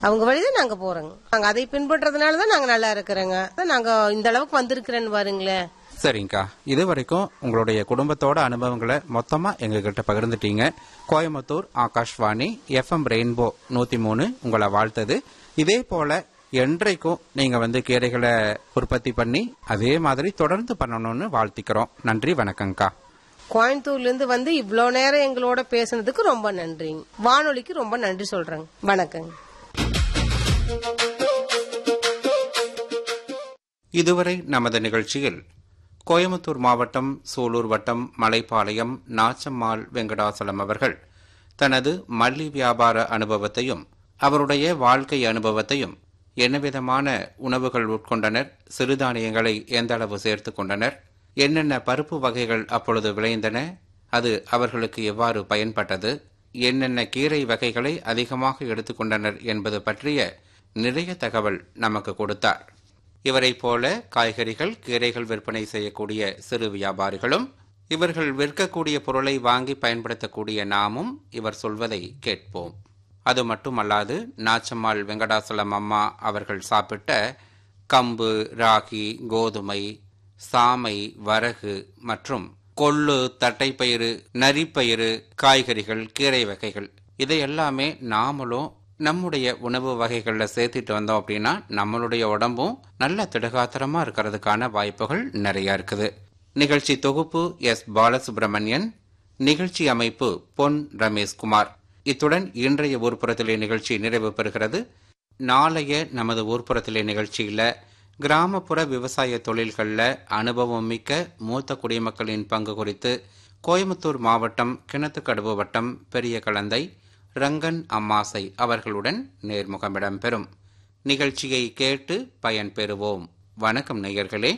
அவங்க வழிதான் நாங்க போறோங்க நாங்க அதை பின்பற்றதுனால தான் நாங்க நல்லா இருக்கிறோங்க அதான் நாங்க இந்த அளவுக்கு வந்திருக்கிறேன்னு பாருங்களேன் சரிங்கக்கா இது வரைக்கும் உங்களுடைய குடும்பத்தோட அனுபவங்களை மொத்தமா எங்ககிட்ட பகிர்ந்துட்டீங்க கோயம்புத்தூர் ஆகாஷ்வாணி எஃப்எம் ரெயின்போ நூத்தி மூணு உங்களை வாழ்த்தது இதே போல என்றைக்கும் நீங்க வந்து கீரைகளை உற்பத்தி பண்ணி அதே மாதிரி தொடர்ந்து பண்ணணும்னு வாழ்த்திக்கிறோம் நன்றி வணக்கம்க்கா கோயம்புத்தூர்ல இருந்து வந்து இவ்வளோ நேரம் எங்களோட பேசுனதுக்கு ரொம்ப நன்றிங்க வானொலிக்கு ரொம்ப நன்றி சொல்றேங்க வணக்கங்க இதுவரை நமது நிகழ்ச்சியில் கோயம்புத்தூர் மாவட்டம் சூலூர் வட்டம் மலைப்பாளையம் நாச்சம்மாள் வெங்கடாசலம் அவர்கள் தனது மல்லி வியாபார அனுபவத்தையும் அவருடைய வாழ்க்கை அனுபவத்தையும் என்னவிதமான உணவுகள் உட்கொண்டனர் சிறுதானியங்களை எந்த அளவு சேர்த்துக் கொண்டனர் என்னென்ன பருப்பு வகைகள் அப்பொழுது விளைந்தன அது அவர்களுக்கு எவ்வாறு பயன்பட்டது என்னென்ன கீரை வகைகளை அதிகமாக எடுத்துக்கொண்டனர் என்பது பற்றிய நிறைய தகவல் நமக்கு கொடுத்தார் இவரைப் போல காய்கறிகள் கீரைகள் விற்பனை செய்யக்கூடிய சிறு வியாபாரிகளும் இவர்கள் விற்கக்கூடிய பொருளை வாங்கி பயன்படுத்தக்கூடிய நாமும் இவர் சொல்வதை கேட்போம் அது மட்டுமல்லாது நாச்சம்மாள் வெங்கடாசலம் அம்மா அவர்கள் சாப்பிட்ட கம்பு ராகி கோதுமை சாமை வரகு மற்றும் கொள்ளு தட்டைப்பயிறு நரிப்பயிறு காய்கறிகள் கீரை வகைகள் இதை எல்லாமே நாமளும் நம்முடைய உணவு வகைகள்ல சேர்த்துட்டு வந்தோம் அப்படின்னா நம்மளுடைய உடம்பும் நல்ல திடகாத்திரமா இருக்கிறதுக்கான வாய்ப்புகள் நிறைய இருக்குது நிகழ்ச்சி தொகுப்பு எஸ் பாலசுப்ரமணியன் நிகழ்ச்சி அமைப்பு பொன் ரமேஷ்குமார் இத்துடன் இன்றைய ஊர்ப்புறத்திலே நிகழ்ச்சி நிறைவு பெறுகிறது நாளைய நமது ஊர்ப்புறத்திலே நிகழ்ச்சியில கிராமப்புற விவசாய தொழில்களில் அனுபவம் மிக்க மூத்த குடிமக்களின் பங்கு குறித்து கோயம்புத்தூர் மாவட்டம் கிணத்துக்கடுவு வட்டம் பெரிய கலந்தை ரங்கன் அம்மாசை அவர்களுடன் நேர்முகம் இடம்பெறும் நிகழ்ச்சியை கேட்டு பயன்பெறுவோம் வணக்கம் நேயர்களே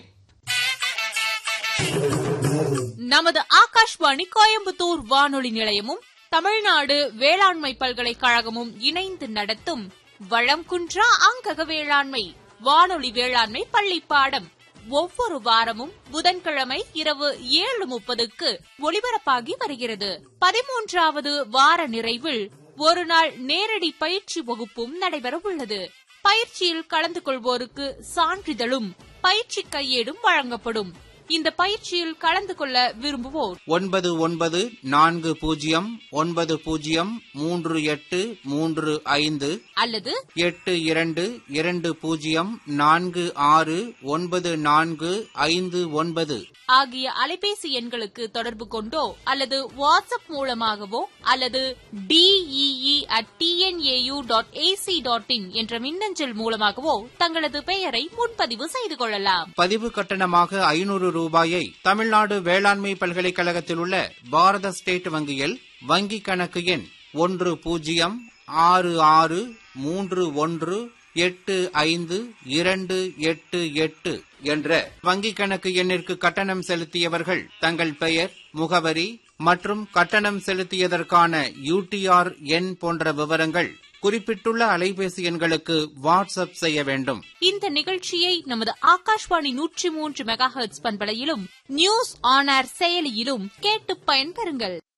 நமது ஆகாஷ்வாணி கோயம்புத்தூர் வானொலி நிலையமும் தமிழ்நாடு வேளாண்மை பல்கலைக்கழகமும் இணைந்து நடத்தும் வளம் குன்றா அங்கக வேளாண்மை வானொலி வேளாண்மை பள்ளி பாடம் ஒவ்வொரு வாரமும் புதன்கிழமை இரவு ஏழு முப்பதுக்கு ஒலிபரப்பாகி வருகிறது பதிமூன்றாவது வார நிறைவில் ஒரு நாள் நேரடி பயிற்சி வகுப்பும் நடைபெற உள்ளது பயிற்சியில் கலந்து கொள்வோருக்கு சான்றிதழும் பயிற்சி கையேடும் வழங்கப்படும் இந்த பயிற்சியில் கலந்து கொள்ள விரும்புவோர் ஒன்பது ஒன்பது நான்கு பூஜ்ஜியம் ஒன்பது பூஜ்ஜியம் மூன்று எட்டு மூன்று ஐந்து அல்லது எட்டு இரண்டு இரண்டு பூஜ்ஜியம் நான்கு ஆறு ஒன்பது நான்கு ஐந்து ஒன்பது ஆகிய அலைபேசி எண்களுக்கு தொடர்பு கொண்டோ அல்லது வாட்ஸ்அப் மூலமாகவோ அல்லது DEE at TNAU dot AC dot in என்ற மின்னஞ்சல் மூலமாகவோ தங்களது பெயரை முன்பதிவு செய்து கொள்ளலாம் பதிவு கட்டணமாக ஐநூறு ரூபாயை தமிழ்நாடு வேளாண்மை பல்கலைக்கழகத்தில் உள்ள பாரத ஸ்டேட் வங்கியில் வங்கி கணக்கு எண் ஒன்று பூஜ்ஜியம் ஆறு ஆறு மூன்று ஒன்று எட்டு ஐந்து இரண்டு எட்டு எட்டு என்ற வங்கி கணக்கு எண்ணிற்கு கட்டணம் செலுத்தியவர்கள் தங்கள் பெயர் முகவரி மற்றும் கட்டணம் செலுத்தியதற்கான யூடிஆர் எண் போன்ற விவரங்கள் குறிப்பிட்டுள்ள அலைபேசி எண்களுக்கு வாட்ஸ்அப் செய்ய வேண்டும் இந்த நிகழ்ச்சியை நமது ஆகாஷ்வாணி நூற்றி மூன்று மெகா ஹெர்ட்ஸ் பண்பலையிலும் நியூஸ் ஆன் ஏர் செயலியிலும் கேட்டு பயன்பெறுங்கள்